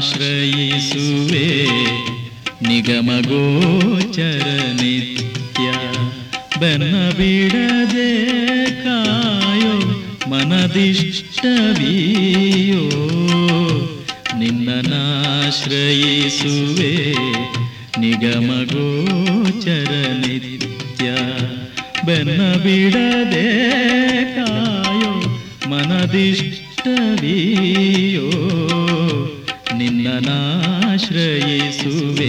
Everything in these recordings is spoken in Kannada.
ನಿನ್ನನಾಶ್ರಯಿಸುವೆ ನಿಗಮಗೋಚರ ನಿತ್ಯ ಬೆನ್ನ ಬಿಡದೆ ಕಾಯೋ ಮನದಿಷ್ಟವಿಯೋ ನಿನ್ನನಾಶ್ರಯಿಸುವೆ ನಿಗಮಗೋಚರ ನಿತ್ಯ ಬೆನ್ನ ಬಿಡದೆ ಕಾಯೋ ಮನದಿಷ್ಟವಿಯೋ ನಿನ್ನನಾಶ್ರಯಿಸುವೆ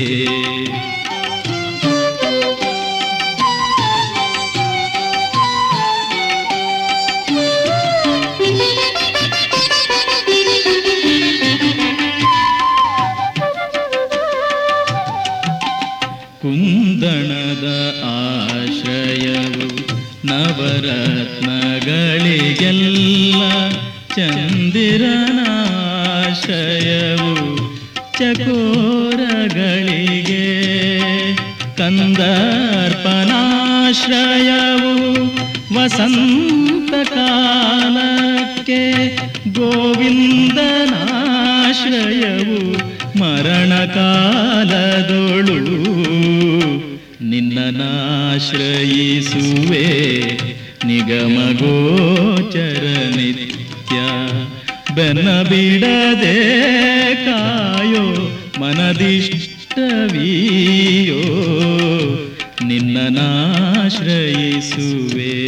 ಕುಂದಣದ ಆಶ್ರಯವು ನವರತ್ನಗಳಿಗೆಲ್ಲ ಚಂದಿರನಾಶ್ರಯವು ಚಕೋರಗಳಿಗೆ ಕಂದರ್ಪನಾಶ್ರಯವು ವಸಂತ ಕಾಲಕ್ಕೆ ಗೋವಿಂದನಾಶ್ರಯವು ಮರಣ ಕಾಲದೊಳು ನಿನ್ನನಾಶ್ರಯಿಸುವೆ ನಿಗಮಗೋಚರ ನಿತ್ಯ ಬೆನ್ನ ಬಿಡದೆ ಕಾಯೋ ಮನದಿಷ್ಟವಿಯೋ ನಿನ್ನನಾಶ್ರಯಿಸುವೆ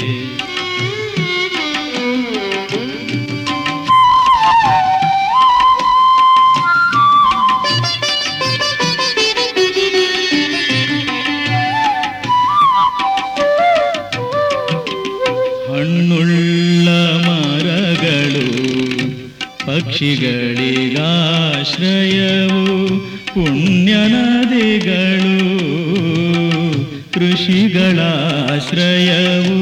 ಹಣ್ಣುಳ್ಳ ಮರಗಳು ಪಕ್ಷಿಗಳಿಗಾಶ್ರಯವು ಪುಣ್ಯ ನದಿಗಳು ಕೃಷಿಗಳಾಶ್ರಯವು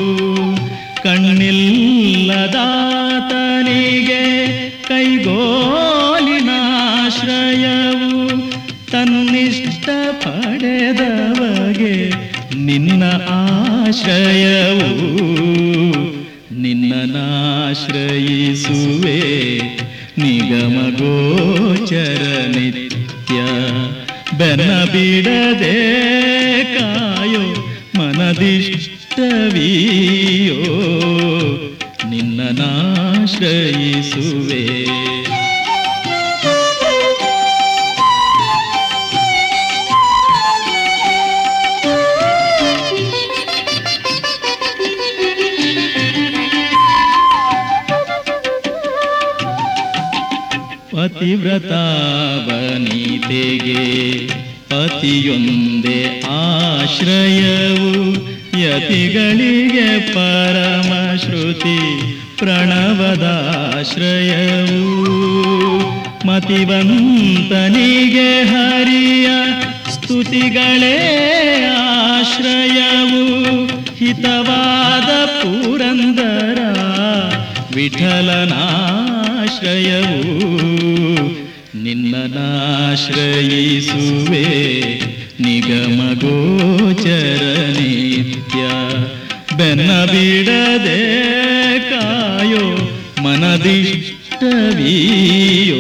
ಕಣ್ಣಿಲ್ಲದಾತನಿಗೆ ಕೈಗೋಲಿನಾಶ್ರಯವು ತನ್ನಿಷ್ಟ ಪಡೆದವಗೆ ನಿನ್ನ ಆಶ್ರಯವು ನಿನ್ನನಾಶ್ರಯಿಸುವೆ ನಿಗಮಗೋಚರ ನಿತ್ಯ ಬೆನ್ನ ಬಿಡದೆ ಕಾಯೋ ಮನದಿಷ್ಟವಿಯೋ ನಿನ್ನನಾಶ್ರಯಿಸುವೆ ಪತಿವ್ರತಾವನಿತೆಗೆ ಪತಿಯೊಂದೇ ಆಶ್ರಯವು ಯತಿಗಳಿಗೆ ಪರಮ ಶ್ರುತಿ ಪ್ರಣವದಾಶ್ರಯವು ಮತಿವಂತನಿಗೆ ಹರಿಯ ಸ್ತುತಿಗಳೇ ಆಶ್ರಯವು ಹಿತವಾದ ಪುರಂದರ ವಿಠಲನಾಶ್ರಯವು ನಿನ್ನನಾಶ್ರಯಿಸುವೆ ನಿಗಮಗೋಚರ ನಿತ್ಯ ಬೆನ್ನ ಬಿಡದೆ ಕಾಯೋ ಮನದಿಷ್ಟವಿಯೋ